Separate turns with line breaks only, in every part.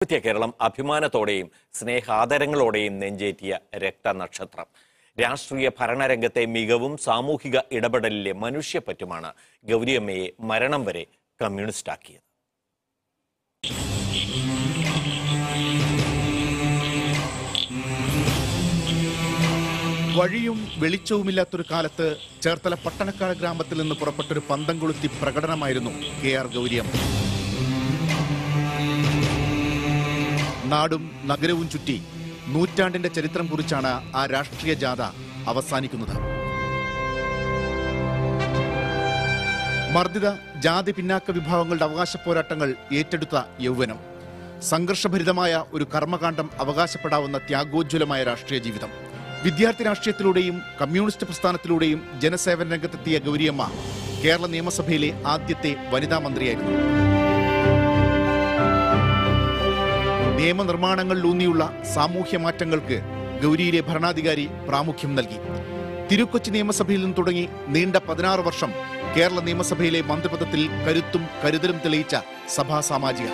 ജനാധിപത്യ കേരളം അഭിമാനത്തോടെയും സ്നേഹാദരങ്ങളോടെയും നെഞ്ചേറ്റിയ രക്തനക്ഷത്രം രാഷ്ട്രീയ ഭരണരംഗത്തെ മികവും സാമൂഹിക ഇടപെടലിലെ മനുഷ്യപ്പറ്റുമാണ് ഗൗരിയമ്മയെ മരണം വരെ കമ്മ്യൂണിസ്റ്റാക്കിയത്
വഴിയും വെളിച്ചവുമില്ലാത്തൊരു കാലത്ത് ചേർത്തല പട്ടണക്കാട് ഗ്രാമത്തിൽ നിന്ന് പുറപ്പെട്ടൊരു പന്തം കൊളുത്തി പ്രകടനമായിരുന്നു കെ ആർ ഗൗരിയമ്മ നാടും നഗരവും ചുറ്റി നൂറ്റാണ്ടിന്റെ ചരിത്രം കുറിച്ചാണ് ആ രാഷ്ട്രീയ ജാഥ അവസാനിക്കുന്നത് മർദ്ദിത ജാതി പിന്നാക്ക വിഭാഗങ്ങളുടെ അവകാശ പോരാട്ടങ്ങൾ ഏറ്റെടുത്ത യൗവനം സംഘർഷഭരിതമായ ഒരു കർമ്മകാണ്ഡം അവകാശപ്പെടാവുന്ന ത്യാഗോജ്വലമായ രാഷ്ട്രീയ ജീവിതം വിദ്യാർത്ഥി രാഷ്ട്രീയത്തിലൂടെയും കമ്മ്യൂണിസ്റ്റ് പ്രസ്ഥാനത്തിലൂടെയും ജനസേവന രംഗത്തെത്തിയ ഗൗരിയമ്മ കേരള നിയമസഭയിലെ ആദ്യത്തെ വനിതാ മന്ത്രിയായിരുന്നു നിയമനിർമ്മാണങ്ങളിലൂന്നിയുള്ള സാമൂഹ്യ മാറ്റങ്ങൾക്ക് ഗൗരിയിലെ ഭരണാധികാരി പ്രാമുഖ്യം നൽകി തിരുക്കൊച്ചി നിയമസഭയിൽ നിന്ന് തുടങ്ങി നീണ്ട പതിനാറ് വർഷം കേരള നിയമസഭയിലെ മന്ത്രിപദത്തിൽ കരുത്തും കരുതലും തെളിയിച്ച സഭാ സാമാജിക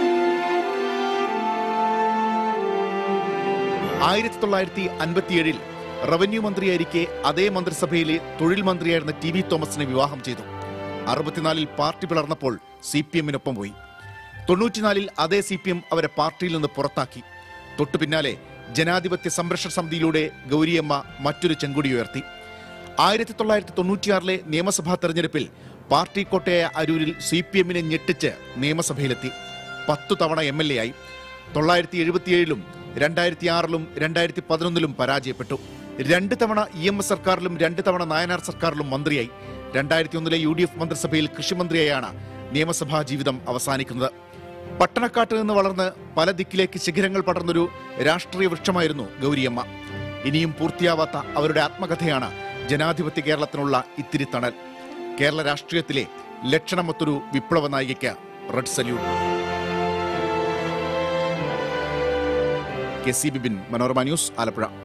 ആയിരത്തി തൊള്ളായിരത്തി അൻപത്തിയേഴിൽ റവന്യൂ മന്ത്രിയായിരിക്കെ അതേ മന്ത്രിസഭയിലെ തൊഴിൽ മന്ത്രിയായിരുന്ന ടി വി തോമസിനെ വിവാഹം ചെയ്തു അറുപത്തിനാലിൽ പാർട്ടി പിളർന്നപ്പോൾ സി പി എമ്മിനൊപ്പം പോയി തൊണ്ണൂറ്റിനാലിൽ അതേ സി പി എം അവരെ പാർട്ടിയിൽ നിന്ന് പുറത്താക്കി തൊട്ടു പിന്നാലെ ജനാധിപത്യ സംരക്ഷണ സമിതിയിലൂടെ ഗൗരിയമ്മ മറ്റൊരു ചെങ്കൊടി ഉയർത്തി ആയിരത്തി തൊള്ളായിരത്തി തൊണ്ണൂറ്റിയാറിലെ നിയമസഭാ തെരഞ്ഞെടുപ്പിൽ പാർട്ടി കോട്ടയായ അരൂരിൽ സി പി എമ്മിനെ ഞെട്ടിച്ച് നിയമസഭയിലെത്തി പത്തു തവണ എം എൽ എ ആയി തൊള്ളായിരത്തി എഴുപത്തിയേഴിലും രണ്ടായിരത്തി ആറിലും രണ്ടായിരത്തി പതിനൊന്നിലും പരാജയപ്പെട്ടു രണ്ട് തവണ ഇ എം എസ് സർക്കാരിലും രണ്ട് തവണ നായനാർ സർക്കാരിലും മന്ത്രിയായി രണ്ടായിരത്തി ഒന്നിലെ യു ഡി എഫ് മന്ത്രിസഭയിൽ കൃഷിമന്ത്രിയായാണ് നിയമസഭാ ജീവിതം അവസാനിക്കുന്നത് പട്ടണക്കാട്ട് നിന്ന് വളർന്ന് പല ദിക്കിലേക്ക് ശിഖരങ്ങൾ പടർന്നൊരു രാഷ്ട്രീയ വൃക്ഷമായിരുന്നു ഗൗരിയമ്മ ഇനിയും പൂർത്തിയാവാത്ത അവരുടെ ആത്മകഥയാണ് ജനാധിപത്യ കേരളത്തിനുള്ള ഇത്തിരി തണൽ കേരള രാഷ്ട്രീയത്തിലെ ലക്ഷണമൊത്തൊരു വിപ്ലവ നായികയ്ക്ക് red salute K C Bibin Manorama news Alappuzha